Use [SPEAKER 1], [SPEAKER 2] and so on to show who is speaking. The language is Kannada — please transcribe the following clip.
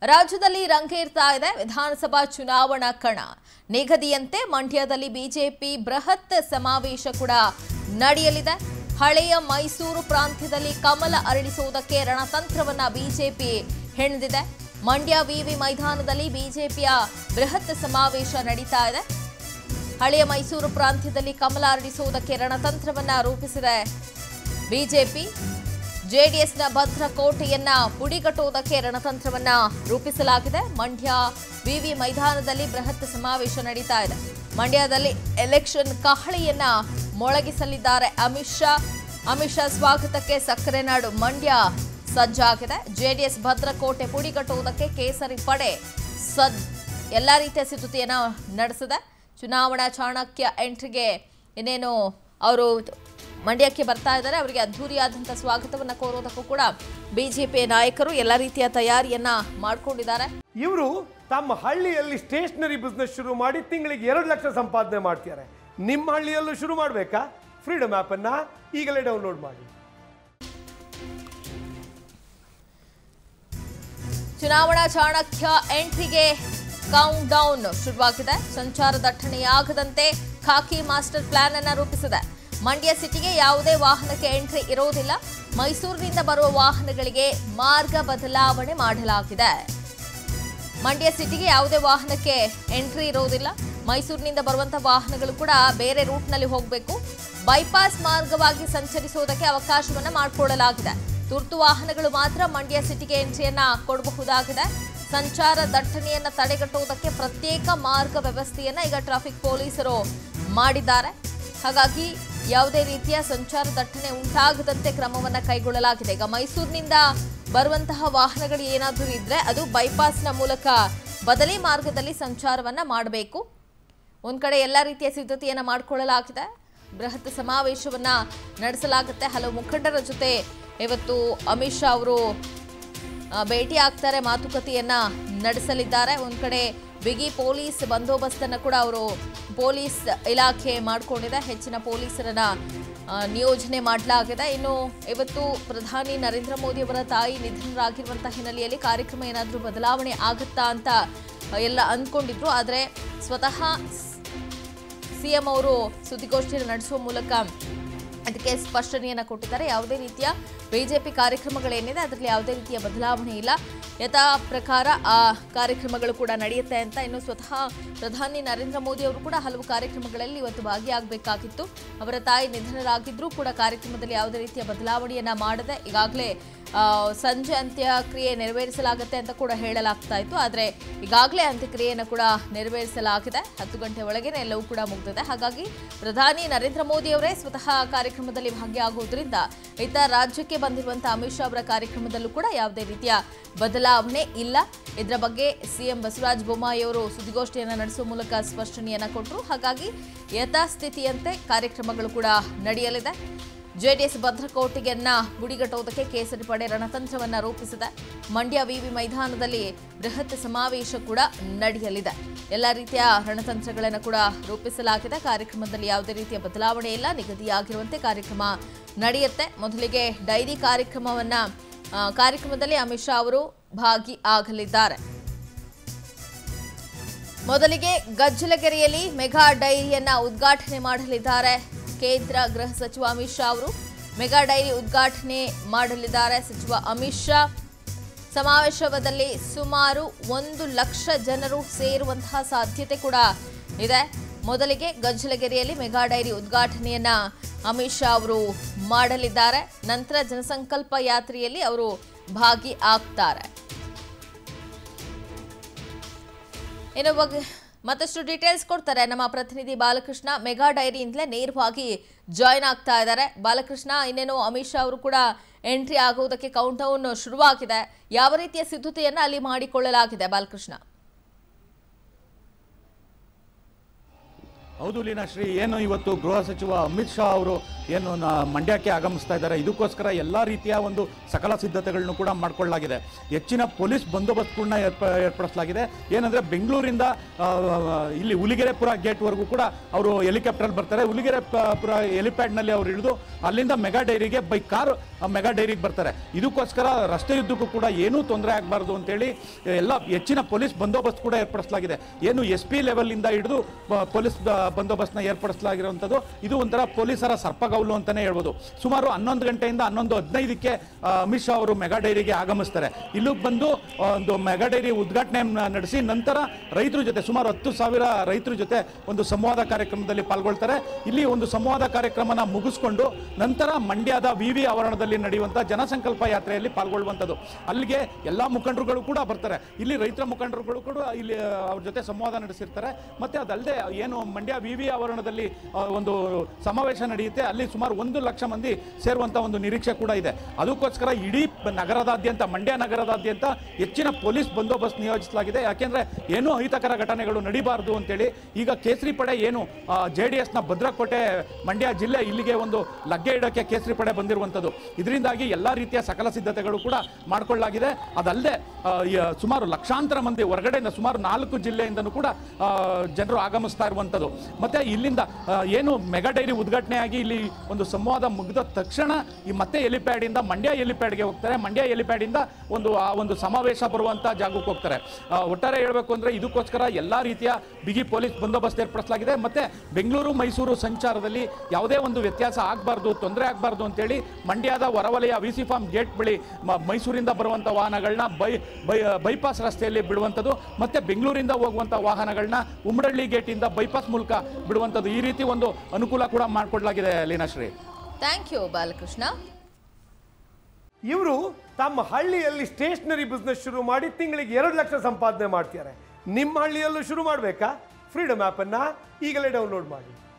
[SPEAKER 1] ರಾಜ್ಯದಲ್ಲಿ ರಂಗೇರ್ತಾ ಇದೆ ವಿಧಾನಸಭಾ ಚುನಾವಣಾ ಕಣ ನಿಗದಿಯಂತೆ ಮಂಡ್ಯದಲ್ಲಿ ಬಿಜೆಪಿ ಬೃಹತ್ ಸಮಾವೇಶ ಕೂಡ ನಡೆಯಲಿದೆ ಹಳೆಯ ಮೈಸೂರು ಪ್ರಾಂತ್ಯದಲ್ಲಿ ಕಮಲ ಅರಳಿಸುವುದಕ್ಕೆ ರಣತಂತ್ರವನ್ನ ಬಿಜೆಪಿ ಹೆಣೆದಿದೆ ಮಂಡ್ಯ ವಿವಿ ಮೈದಾನದಲ್ಲಿ ಬಿಜೆಪಿಯ ಬೃಹತ್ ಸಮಾವೇಶ ನಡೀತಾ ಇದೆ ಹಳೆಯ ಮೈಸೂರು ಪ್ರಾಂತ್ಯದಲ್ಲಿ ಕಮಲ ಅರಳಿಸುವುದಕ್ಕೆ ರಣತಂತ್ರವನ್ನ ರೂಪಿಸಿದೆ ಬಿಜೆಪಿ ಜೆಡಿಎಸ್ನ ಭದ್ರಕೋಟೆಯನ್ನ ಪುಡಿಗಟ್ಟುವುದಕ್ಕೆ ರಣತಂತ್ರವನ್ನ ರೂಪಿಸಲಾಗಿದೆ ಮಂಡ್ಯ ವಿವಿ ಮೈದಾನದಲ್ಲಿ ಬೃಹತ್ ಸಮಾವೇಶ ನಡೀತಾ ಇದೆ ಮಂಡ್ಯದಲ್ಲಿ ಎಲೆಕ್ಷನ್ ಕಹಳೆಯನ್ನ ಮೊಳಗಿಸಲಿದ್ದಾರೆ ಅಮಿತ್ ಶಾ ಅಮಿತ್ ಶಾ ಸ್ವಾಗತಕ್ಕೆ ಸಕ್ಕರೆ ನಾಡು ಮಂಡ್ಯ ಸಜ್ಜಾಗಿದೆ ಜೆಡಿಎಸ್ ಭದ್ರಕೋಟೆ ಪುಡಿಗಟ್ಟುವುದಕ್ಕೆ ಕೇಸರಿ ಪಡೆ ಸದ್ ಎಲ್ಲ ರೀತಿಯ ಸಿದ್ಧತೆಯನ್ನ ನಡೆಸಿದೆ ಚುನಾವಣಾ ಚಾಣಕ್ಯ ಎಂಟ್ರಿಗೆ ಇನ್ನೇನು ಅವರು ಮಂಡ್ಯಕ್ಕೆ ಬರ್ತಾ ಇದ್ದಾರೆ ಅವರಿಗೆ ಅದ್ಧೂರಿಯಾದಂಥ ಸ್ವಾಗತವನ್ನು ಕೋರೋದಕ್ಕೂ ಕೂಡ ಬಿಜೆಪಿ ನಾಯಕರು ಎಲ್ಲ ರೀತಿಯ ತಯಾರಿಯನ್ನ ಮಾಡಿಕೊಂಡಿದ್ದಾರೆ
[SPEAKER 2] ಇವರು ತಮ್ಮ ಹಳ್ಳಿಯಲ್ಲಿ ಸ್ಟೇಷನರಿ ಬಿಸ್ನೆಸ್ ಶುರು ಮಾಡಿ ತಿಂಗಳಿಗೆ ಎರಡು ಲಕ್ಷ ಸಂಪಾದನೆ ಮಾಡ್ತಿದ್ದಾರೆ ನಿಮ್ಮ ಹಳ್ಳಿಯಲ್ಲೂ ಶುರು ಮಾಡಬೇಕಾ ಫ್ರೀಡಮ್ ಆ್ಯಪನ್ನು ಈಗಲೇ ಡೌನ್ಲೋಡ್ ಮಾಡಿ
[SPEAKER 1] ಚುನಾವಣಾ ಚಾಣಕ್ಯ ಎಂಟ್ರಿಗೆ ಕೌಂಟ್ ಡೌನ್ ಶುರುವಾಗಿದೆ ಸಂಚಾರ ದಟ್ಟಣೆಯಾಗದಂತೆ ಖಾಕಿ ಮಾಸ್ಟರ್ ಪ್ಲಾನ್ ಅನ್ನ ರೂಪಿಸಿದೆ ಮಂಡ್ಯ ಸಿಟಿಗೆ ಯಾವುದೇ ವಾಹನಕ್ಕೆ ಎಂಟ್ರಿ ಇರೋದಿಲ್ಲ ಮೈಸೂರಿನಿಂದ ಬರುವ ವಾಹನಗಳಿಗೆ ಮಾರ್ಗ ಬದಲಾವಣೆ ಮಾಡಲಾಗಿದೆ ಮಂಡ್ಯ ಸಿಟಿಗೆ ಯಾವುದೇ ವಾಹನಕ್ಕೆ ಎಂಟ್ರಿ ಇರೋದಿಲ್ಲ ಮೈಸೂರಿನಿಂದ ಬರುವಂತಹ ವಾಹನಗಳು ಕೂಡ ಬೇರೆ ರೂಟ್ನಲ್ಲಿ ಹೋಗಬೇಕು ಬೈಪಾಸ್ ಮಾರ್ಗವಾಗಿ ಸಂಚರಿಸುವುದಕ್ಕೆ ಅವಕಾಶವನ್ನ ಮಾಡಿಕೊಳ್ಳಲಾಗಿದೆ ತುರ್ತು ವಾಹನಗಳು ಮಾತ್ರ ಮಂಡ್ಯ ಸಿಟಿಗೆ ಎಂಟ್ರಿಯನ್ನ ಕೊಡಬಹುದಾಗಿದೆ ಸಂಚಾರ ದಟ್ಟಣೆಯನ್ನ ತಡೆಗಟ್ಟುವುದಕ್ಕೆ ಪ್ರತ್ಯೇಕ ಮಾರ್ಗ ವ್ಯವಸ್ಥೆಯನ್ನ ಈಗ ಟ್ರಾಫಿಕ್ ಪೊಲೀಸರು ಮಾಡಿದ್ದಾರೆ ಹಾಗಾಗಿ ಯಾವುದೇ ರೀತಿಯ ಸಂಚಾರ ದಟ್ಟಣೆ ಉಂಟಾಗದಂತೆ ಕ್ರಮವನ್ನ ಕೈಗೊಳ್ಳಲಾಗಿದೆ ಈಗ ಮೈಸೂರಿನಿಂದ ಬರುವಂತಹ ವಾಹನಗಳು ಏನಾದರೂ ಇದ್ರೆ ಅದು ಬೈಪಾಸ್ನ ಮೂಲಕ ಬದಲಿ ಮಾರ್ಗದಲ್ಲಿ ಸಂಚಾರವನ್ನ ಮಾಡಬೇಕು ಒಂದ್ ಕಡೆ ಎಲ್ಲ ರೀತಿಯ ಸಿದ್ಧತೆಯನ್ನ ಮಾಡಿಕೊಳ್ಳಲಾಗಿದೆ ಬೃಹತ್ ಸಮಾವೇಶವನ್ನ ನಡೆಸಲಾಗುತ್ತೆ ಹಲವು ಮುಖಂಡರ ಜೊತೆ ಇವತ್ತು ಅಮಿತ್ ಶಾ ಅವರು ಆ, ಭೇಟಿ ಆಗ್ತಾರೆ ಮಾತುಕತೆಯನ್ನ ನಡೆಸಲಿದ್ದಾರೆ ಒಂದ್ ಕಡೆ ಬಿಗಿ ಪೊಲೀಸ್ ಬಂದೋಬಸ್ತನ್ನು ಕೂಡ ಅವರು ಪೊಲೀಸ್ ಇಲಾಖೆ ಮಾಡಿಕೊಂಡಿದೆ ಹೆಚ್ಚಿನ ಪೊಲೀಸರನ್ನ ಆ, ನಿಯೋಜನೆ ಮಾಡಲಾಗಿದೆ ಇನ್ನು ಇವತ್ತು ಪ್ರಧಾನಿ ನರೇಂದ್ರ ಮೋದಿ ಅವರ ತಾಯಿ ನಿಧನರಾಗಿರುವಂತಹ ಹಿನ್ನೆಲೆಯಲ್ಲಿ ಕಾರ್ಯಕ್ರಮ ಏನಾದರೂ ಬದಲಾವಣೆ ಆಗುತ್ತಾ ಅಂತ ಎಲ್ಲ ಅಂದ್ಕೊಂಡಿದ್ರು ಆದರೆ ಸ್ವತಃ ಸಿಎಂ ಅವರು ಸುದ್ದಿಗೋಷ್ಠಿಯನ್ನು ನಡೆಸುವ ಮೂಲಕ ಅದಕ್ಕೆ ಸ್ಪಷ್ಟನೆಯನ್ನು ಕೊಟ್ಟಿದ್ದಾರೆ ಯಾವುದೇ ರೀತಿಯ ಬಿಜೆಪಿ ಕಾರ್ಯಕ್ರಮಗಳೇನಿದೆ ಅದರಲ್ಲಿ ಯಾವುದೇ ರೀತಿಯ ಬದಲಾವಣೆ ಇಲ್ಲ ಯಥಾ ಪ್ರಕಾರ ಆ ಕಾರ್ಯಕ್ರಮಗಳು ಕೂಡ ನಡೆಯುತ್ತೆ ಅಂತ ಇನ್ನು ಸ್ವತಃ ಪ್ರಧಾನಿ ನರೇಂದ್ರ ಮೋದಿ ಅವರು ಕೂಡ ಹಲವು ಕಾರ್ಯಕ್ರಮಗಳಲ್ಲಿ ಇವತ್ತು ಭಾಗಿಯಾಗಬೇಕಾಗಿತ್ತು ಅವರ ತಾಯಿ ನಿಧನರಾಗಿದ್ರೂ ಕೂಡ ಕಾರ್ಯಕ್ರಮದಲ್ಲಿ ಯಾವುದೇ ರೀತಿಯ ಬದಲಾವಣೆಯನ್ನ ಮಾಡದೆ ಈಗಾಗಲೇ ಆ, ಸಂಜೆ ಅಂತ್ಯಕ್ರಿಯೆ ನೆರವೇರಿಸಲಾಗುತ್ತೆ ಅಂತ ಕೂಡ ಹೇಳಲಾಗ್ತಾ ಇತ್ತು ಆದರೆ ಈಗಾಗಲೇ ಅಂತ್ಯಕ್ರಿಯೆಯನ್ನು ಕೂಡ ನೆರವೇರಿಸಲಾಗಿದೆ ಹತ್ತು ಗಂಟೆ ಒಳಗೇನೆ ಎಲ್ಲವೂ ಕೂಡ ಮುಗಿದಿದೆ ಹಾಗಾಗಿ ಪ್ರಧಾನಿ ನರೇಂದ್ರ ಮೋದಿ ಅವರೇ ಸ್ವತಃ ಕಾರ್ಯಕ್ರಮದಲ್ಲಿ ಭಾಗಿಯಾಗುವುದರಿಂದ ಇತ್ತ ರಾಜ್ಯಕ್ಕೆ ಬಂದಿರುವಂತಹ ಅಮಿತ್ ಶಾ ಅವರ ಕಾರ್ಯಕ್ರಮದಲ್ಲೂ ಕೂಡ ಯಾವುದೇ ರೀತಿಯ ಬದಲಾವಣೆ ಇಲ್ಲ ಇದರ ಬಗ್ಗೆ ಸಿಎಂ ಬಸವರಾಜ ಬೊಮ್ಮಾಯಿ ಅವರು ಸುದ್ದಿಗೋಷ್ಠಿಯನ್ನು ನಡೆಸುವ ಮೂಲಕ ಸ್ಪಷ್ಟನೆಯನ್ನ ಕೊಟ್ಟರು ಹಾಗಾಗಿ ಯಥಾಸ್ಥಿತಿಯಂತೆ ಕಾರ್ಯಕ್ರಮಗಳು ಕೂಡ ನಡೆಯಲಿದೆ ಜೆಡಿಎಸ್ ಭದ್ರಕೋಟೆಯನ್ನ ಗುಡಿಗಟ್ಟುವುದಕ್ಕೆ ಕೇಸರಿ ಪಡೆ ರಣತಂತ್ರವನ್ನ ರೂಪಿಸಿದೆ ಮಂಡ್ಯ ವಿವಿ ಮೈದಾನದಲ್ಲಿ ಬೃಹತ್ ಸಮಾವೇಶ ಕೂಡ ನಡೆಯಲಿದೆ ಎಲ್ಲ ರೀತಿಯ ರಣತಂತ್ರಗಳನ್ನು ಕೂಡ ರೂಪಿಸಲಾಗಿದೆ ಕಾರ್ಯಕ್ರಮದಲ್ಲಿ ಯಾವುದೇ ರೀತಿಯ ಬದಲಾವಣೆ ಇಲ್ಲ ನಿಗದಿಯಾಗಿರುವಂತೆ ಕಾರ್ಯಕ್ರಮ ನಡೆಯುತ್ತೆ ಮೊದಲಿಗೆ ಡೈರಿ ಕಾರ್ಯಕ್ರಮವನ್ನ ಆ, ಕಾರ್ಯಕ್ರಮದಲ್ಲಿ ಅಮಿತ್ ಶಾ ಅವರು ಭಾಗಿ ಆಗಲಿದ್ದಾರೆ ಮೊದಲಿಗೆ ಗಜ್ಜಲಗೆರೆಯಲ್ಲಿ ಮೆಗಾ ಡೈರಿಯನ್ನ ಉದ್ಘಾಟನೆ ಮಾಡಲಿದ್ದಾರೆ ಕೇಂದ್ರ ಗೃಹ ಸಚಿವ ಅಮಿತ್ ಶಾ ಅವರು ಮೆಗಾ ಡೈರಿ ಉದ್ಘಾಟನೆ ಮಾಡಲಿದ್ದಾರೆ ಸಚಿವ ಅಮಿತ್ ಶಾ ಸಮಾವೇಶದಲ್ಲಿ ಸುಮಾರು ಒಂದು ಲಕ್ಷ ಜನರು ಸೇರುವಂತಹ ಸಾಧ್ಯತೆ ಕೂಡ ಇದೆ ಮೊದಲಿಗೆ ಗಜ್ಜಲಗೆರೆಯಲ್ಲಿ ಮೆಗಾ ಡೈರಿ ಉದ್ಘಾಟನೆಯನ್ನ ಅಮಿತ್ ಶಾ ಅವರು ಮಾಡಲಿದ್ದಾರೆ ನಂತರ ಜನಸಂಕಲ್ಪ ಯಾತ್ರೆಯಲ್ಲಿ ಅವರು ಭಾಗಿ ಆಗ್ತಾರೆ ಇನ್ನು ಬಗ್ಗೆ ಮತ್ತಷ್ಟು ಡೀಟೇಲ್ಸ್ ಕೊಡ್ತಾರೆ ನಮ್ಮ ಪ್ರತಿನಿಧಿ ಬಾಲಕೃಷ್ಣ ಮೆಗಾ ಡೈರಿಯಿಂದಲೇ ನೇರವಾಗಿ ಜಾಯ್ನ್ ಆಗ್ತಾ ಇದ್ದಾರೆ ಬಾಲಕೃಷ್ಣ ಇನ್ನೇನು ಅಮಿತ್ ಶಾ ಅವರು ಕೂಡ ಎಂಟ್ರಿ ಆಗುವುದಕ್ಕೆ ಕೌಂಟ್ ಡೌನ್ ಶುರುವಾಗಿದೆ ಯಾವ ರೀತಿಯ ಸಿದ್ಧತೆಯನ್ನ ಅಲ್ಲಿ ಮಾಡಿಕೊಳ್ಳಲಾಗಿದೆ ಬಾಲಕೃಷ್ಣ
[SPEAKER 3] ಹೌದು ಲೀನಾಶ್ರೀ ಏನು ಇವತ್ತು ಗೃಹ ಸಚಿವ ಅಮಿತ್ ಶಾ ಅವರು ಏನು ನ- ಮಂಡ್ಯಕ್ಕೆ ಆಗಮಿಸ್ತಾ ಇದ್ದಾರೆ ಇದಕ್ಕೋಸ್ಕರ ಎಲ್ಲ ರೀತಿಯ ಒಂದು ಸಕಲ ಸಿದ್ಧತೆಗಳನ್ನು ಕೂಡ ಮಾಡಿಕೊಳ್ಳಲಾಗಿದೆ ಹೆಚ್ಚಿನ ಪೊಲೀಸ್ ಬಂದೋಬಸ್ತ್ಗಳನ್ನ ಏರ್ಪ ಏರ್ಪಡಿಸಲಾಗಿದೆ ಏನಂದ್ರೆ ಬೆಂಗಳೂರಿಂದ ಆ, ಇಲ್ಲಿ ಹುಲಿಗೆರೆಪುರ ಗೇಟ್ವರೆಗೂ ಕೂಡ ಅವರು ಹೆಲಿಕಾಪ್ಟರ್ ಬರ್ತಾರೆ ಹುಲಿಗೆರೆ ಪ- ಪುರ ಹೆಲಿಪ್ಯಾಡ್ನಲ್ಲಿ ಅವರು ಇಳಿದು ಅಲ್ಲಿಂದ ಮೆಗಾ ಡೈರಿಗೆ ಬೈ ಕಾರ್ ಮೆಗಾ ಡೈರಿಗೆ ಬರ್ತಾರೆ ಇದಕ್ಕೋಸ್ಕರ ರಸ್ತೆಯುದ್ದಕ್ಕೂ ಕೂಡ ಏನೂ ತೊಂದರೆ ಆಗಬಾರ್ದು ಅಂತೇಳಿ ಎಲ್ಲ ಹೆಚ್ಚಿನ ಪೊಲೀಸ್ ಬಂದೋಬಸ್ತ್ ಕೂಡ ಏರ್ಪಡಿಸಲಾಗಿದೆ ಏನು ಎಸ್ ಪಿ ಲೆವೆಲ್ನಿಂದ ಹಿಡಿದು ಬ- ಪೊಲೀಸ್ ಬ- ಬಂದೋಬಸ್ತ್ನ ಏರ್ಪಡಿಸಲಾಗಿರುವಂಥದ್ದು ಇದು ಒಂಥರ ಪೊಲೀಸರ ಸರ್ಪಗೌಲು ಅಂತಾನೆ ಹೇಳ್ಬೋದು ಸುಮಾರು ಹನ್ನೊಂದು ಗಂಟೆಯಿಂದ ಹನ್ನೊಂದು ಹದಿನೈದಕ್ಕೆ ಆ, ಅಮಿತ್ ಶಾ ಅವರು ಮೆಗಾ ಡೈರಿಗೆ ಆಗಮಿಸ್ತಾರೆ ಇಲ್ಲಿಗೆ ಬಂದು ಆ, ಒಂದು ಮೆಗಾ ಡೈರಿ ಉದ್ಘಾಟನೆ ನಡೆಸಿ ನಂತರ ರೈತರ ಜೊತೆ ಸುಮಾರು ಹತ್ತು ಸಾವಿರ ರೈತರ ಜೊತೆ ಒಂದು ಸಂವಾದ ಕಾರ್ಯಕ್ರಮದಲ್ಲಿ ಪಾಲ್ಗೊಳ್ತಾರೆ ಇಲ್ಲಿ ಒಂದು ಸಂವಾದ ಕಾರ್ಯಕ್ರಮನ ಮುಗಿಸ್ಕೊಂಡು ನಂತರ ಮಂಡ್ಯದ ವಿ ವಿ ಆವರಣದಲ್ಲಿ ನಡೆಯುವಂಥ ಜನಸಂಕಲ್ಪ ಯಾತ್ರೆಯಲ್ಲಿ ಪಾಲ್ಗೊಳ್ಳುವಂಥದ್ದು ಅಲ್ಲಿಗೆ ಎಲ್ಲ ಮುಖಂಡರುಗಳು ಕೂಡ ಬರ್ತಾರೆ ಇಲ್ಲಿ ರೈತರ ಮುಖಂಡರುಗಳು ಕೂಡ ಇಲ್ಲಿ ಆ, ಅವ್ರ ಜೊತೆ ಸಂವಾದ ನಡೆಸಿರ್ತಾರೆ ಮತ್ತೆ ಅದಲ್ಲದೆ ಏನು ಮಂಡ್ಯ ವಿ ವಿ ಆವರಣದಲ್ಲಿ ಆ, ಒಂದು ಸಮಾವೇಶ ನಡೆಯುತ್ತೆ ಅಲ್ಲಿ ಸುಮಾರು ಒಂದು ಲಕ್ಷ ಮಂದಿ ಸೇರುವಂತ ಒಂದು ನಿರೀಕ್ಷೆ ಕೂಡ ಇದೆ ಅದಕ್ಕೋಸ್ಕರ ಇಡೀ ಬ- ನಗರದಾದ್ಯಂತ ಮಂಡ್ಯ ನಗರದಾದ್ಯಂತ ಹೆಚ್ಚಿನ ಪೊಲೀಸ್ ಬಂದೋಬಸ್ತ್ ನಿಯೋಜಿಸಲಾಗಿದೆ ಯಾಕೆಂದ್ರೆ ಏನೂ ಅಹಿತಕರ ಘಟನೆಗಳು ನಡೀಬಾರದು ಅಂತೇಳಿ ಈಗ ಕೇಸರಿ ಪಡೆ ಏನು ಜೆ ಡಿ ಎಸ್ನ ಭದ್ರಕೋಟೆ ಮಂಡ್ಯ ಜಿಲ್ಲೆ ಇಲ್ಲಿಗೆ ಒಂದು ಲಗ್ಗೆ ಇಡಕ್ಕೆ ಕೇಸರಿ ಪಡೆ ಬಂದಿರುವಂಥದ್ದು ಇದರಿಂದಾಗಿ ಎಲ್ಲ ರೀತಿಯ ಸಕಲ ಸಿದ್ಧತೆಗಳು ಕೂಡ ಮಾಡಿಕೊಳ್ಳಲಾಗಿದೆ ಅದಲ್ಲದೆ ಆ, ಯ- ಸುಮಾರು ಲಕ್ಷಾಂತರ ಮಂದಿ ಹೊರಗಡೆಯಿಂದ ಸುಮಾರು ನಾಲ್ಕು ಜಿಲ್ಲೆಯಿಂದನೂ ಕೂಡ ಆ, ಜನರು ಆಗಮಿಸ್ತಾ ಇರುವಂಥದ್ದು ಮತ್ತೆ ಇಲ್ಲಿಂದ ಆ, ಏನು ಮೆಗಾ ಡೈರಿ ಉದ್ಘಾಟನೆಯಾಗಿ ಇಲ್ಲಿ ಒಂದು ಸಂವಾದ ಮುಗಿದ ತಕ್ಷಣ ಈ ಮತ್ತೆ ಹೆಲಿಪ್ಯಾಡ್ ಇಂದ ಮಂಡ್ಯ ಹೆಲಿಪ್ಯಾಡ್ಗೆ ಹೋಗ್ತಾರೆ ಮಂಡ್ಯ ಹೆಲಿಪ್ಯಾಡ್ ಇಂದ ಒಂದು ಆ ಒಂದು ಸಮಾವೇಶ ಬರುವಂತ ಜಾಗಕ್ಕೆ ಹೋಗ್ತಾರೆ ಆ, ಒಟ್ಟಾರೆ ಹೇಳಬೇಕು ಅಂದ್ರೆ ಇದಕ್ಕೋಸ್ಕರ ಎಲ್ಲಾ ರೀತಿಯ ಬಿಗಿ ಪೊಲೀಸ್ ಬಂದೋಬಸ್ತ್ ಏರ್ಪಡಿಸಲಾಗಿದೆ ಮತ್ತೆ ಬೆಂಗಳೂರು ಮೈಸೂರು ಸಂಚಾರದಲ್ಲಿ ಯಾವುದೇ ಒಂದು ವ್ಯತ್ಯಾಸ ಆಗಬಾರ್ದು ತೊಂದರೆ ಆಗಬಾರ್ದು ಅಂತೇಳಿ ಮಂಡ್ಯದ ಹೊರವಲಯ ವಿ ಸಿ ಫಾರ್ಮ್ ಗೇಟ್ ಬಳಿ ಮ- ಮೈಸೂರಿಂದ ಬರುವಂಥ ವಾಹನಗಳನ್ನ ಬೈ ಬೈ ಬೈಪಾಸ್ ರಸ್ತೆಯಲ್ಲಿ ಬಿಡುವಂಥದ್ದು ಮತ್ತೆ ಬೆಂಗಳೂರಿಂದ ಹೋಗುವಂಥ ವಾಹನಗಳನ್ನ ಉಮ್ಮಡಳ್ಳಿ ಗೇಟಿಂದ ಬೈಪಾಸ್ ಮೂಲಕ ಬಿಡುವಂಥದ್ದು ಈ ರೀತಿ ಒಂದು ಅನುಕೂಲ ಕೂಡ ಮಾಡಿಕೊಡ್ಲಾಗಿದೆ ಲೀನಾಶ್ರೀ
[SPEAKER 1] ಥ್ಯಾಂಕ್ ಯು ಬಾಲಕೃಷ್ಣ
[SPEAKER 2] ಇವರು ತಮ್ಮ ಹಳ್ಳಿಯಲ್ಲಿ ಸ್ಟೇಷನರಿ ಬಿಸ್ನೆಸ್ ಶುರು ಮಾಡಿ ತಿಂಗಳಿಗೆ ಎರಡು ಲಕ್ಷ ಸಂಪಾದನೆ ಮಾಡ್ತಿದ್ದಾರೆ ನಿಮ್ಮ ಹಳ್ಳಿಯಲ್ಲೂ ಶುರು ಮಾಡಬೇಕಾ ಫ್ರೀಡಮ್ ಆ್ಯಪನ್ನು ಈಗಲೇ ಡೌನ್ಲೋಡ್ ಮಾಡಿ